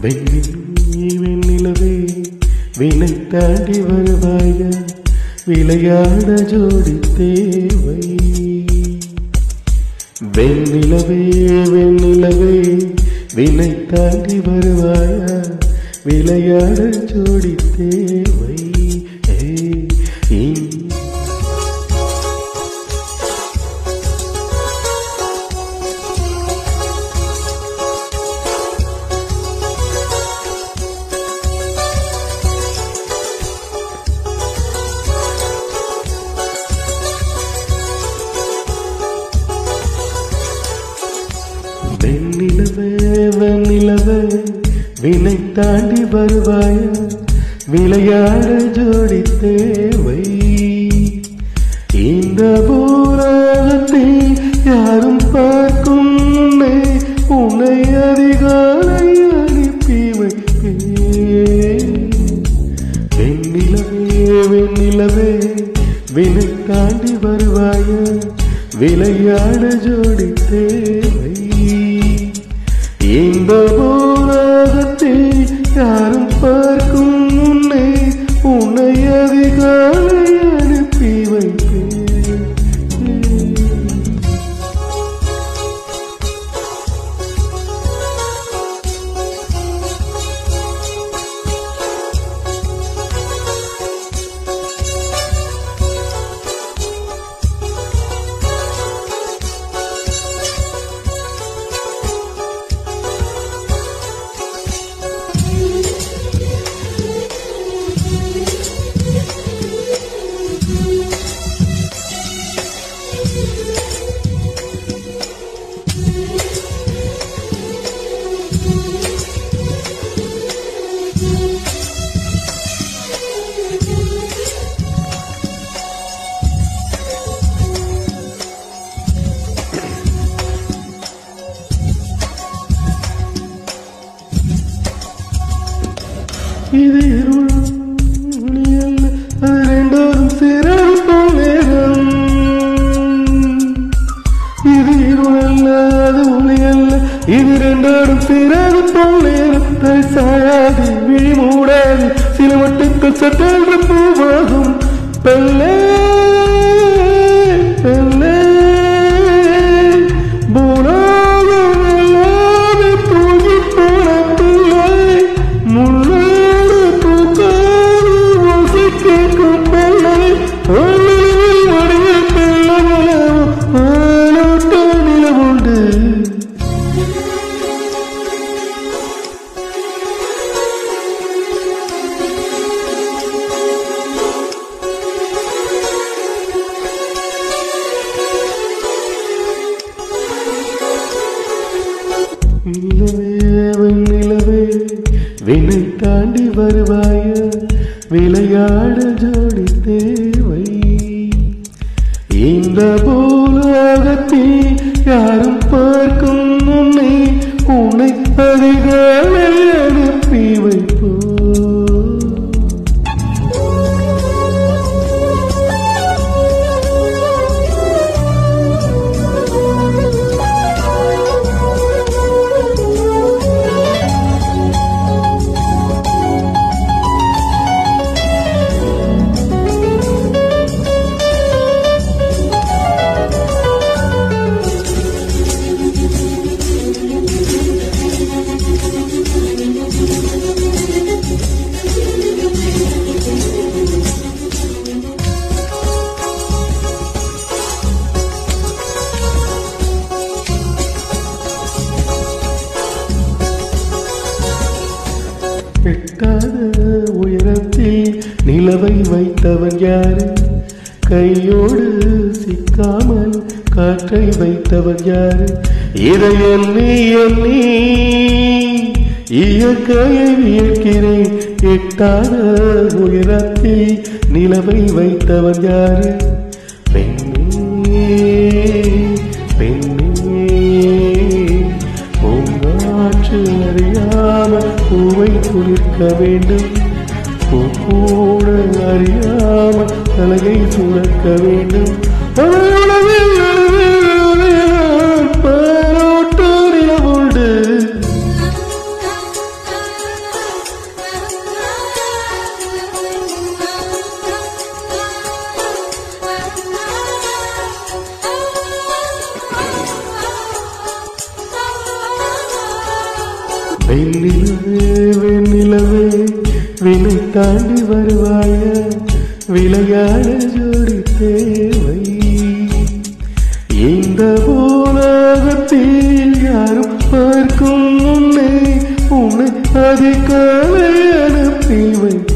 வெண்ணிலே வெண்ணிலவே வினை தாண்டி வருவாயா விளையாட ஜோடி தேவை வெண்ணிலவே வெண்ணிலவே வினை தாண்டி வருவாயா விளையாட ஜோடி தேவை ஏய், இன் வெண்ணிலவே வெண்ணிலவே வினை தாண்டி வருவாயா விளையாட ஜோடி தேவை இந்த பூராகத்தில் யாரும் பார்க்கும் முன்னே உன்னை அதிகாலை அனுப்பி வைப்பேன் வெண்ணிலவே வெண்ணிலவே வினை தாண்டி வருவாயா விளையாட ஜோடி தேவை இந்த பூலகத்தில் யாரும் பார்க்கும் முன்னே உன்னை அதிகாலை அனுப்பி வைப்பேன் இது இருள் ஒளி அல்ல, அது ரெண்டோரும் சேரும் நேரம் இது இருள் அல்ல அது ஒளி அல்ல இது ரெண்டோரும் சேரும் நேரம் தலை சாயாது விழி மூடாது சில மட்டுக்கள் சட்டென்று பூவாகும் பெல்லே பெல்லே பூலோகம் எல்லாமே தூங்கி போன பிள்ளை முள்ளோடு பூக்காது ஓசை கேட்கும் பிள்ளை ஆளுவில் வடிவ பிள்ளை ஆலோட்ட நிலவுண்டு நிலவே வெண்ணிலவே வினை தாண்டி வருவாய விளையாட ஜோடி தேவை இந்த பூலோகத்தில் யாரும் பார்க்கும் முன்னே உன்னை அதிகாலை அனுப்பி வைப்போ எட்டாத உயரத்தில் நிலவை வைத்தவன் யாரு கையோடு சிக்காமல் காற்றை வைத்தவன் யாரு இதை எண்ணி எண்ணி இயற்கையை வியக்கிறேன் எட்டாத உயரத்தில் நிலவை வைத்தவன் யாரு பெண்ணே பெண்ணே பூங்காற்று அறியாமல் பூவை குளிர்க்க வேண்டும் பூ கூட அறியாமல் தலையை சுழக்க வேண்டும் உலகில் பாராட்டு நிலவுண்டு வெண்ணிலவே வெண்ணிலவே வினை தாண்டி வருவாயா விளையாட ஜோடி தேவை இந்த உலகத்தில் யாரும் பார்க்கும் முன்னே உன்னை அதிகாலை அனுப்பி வைக்க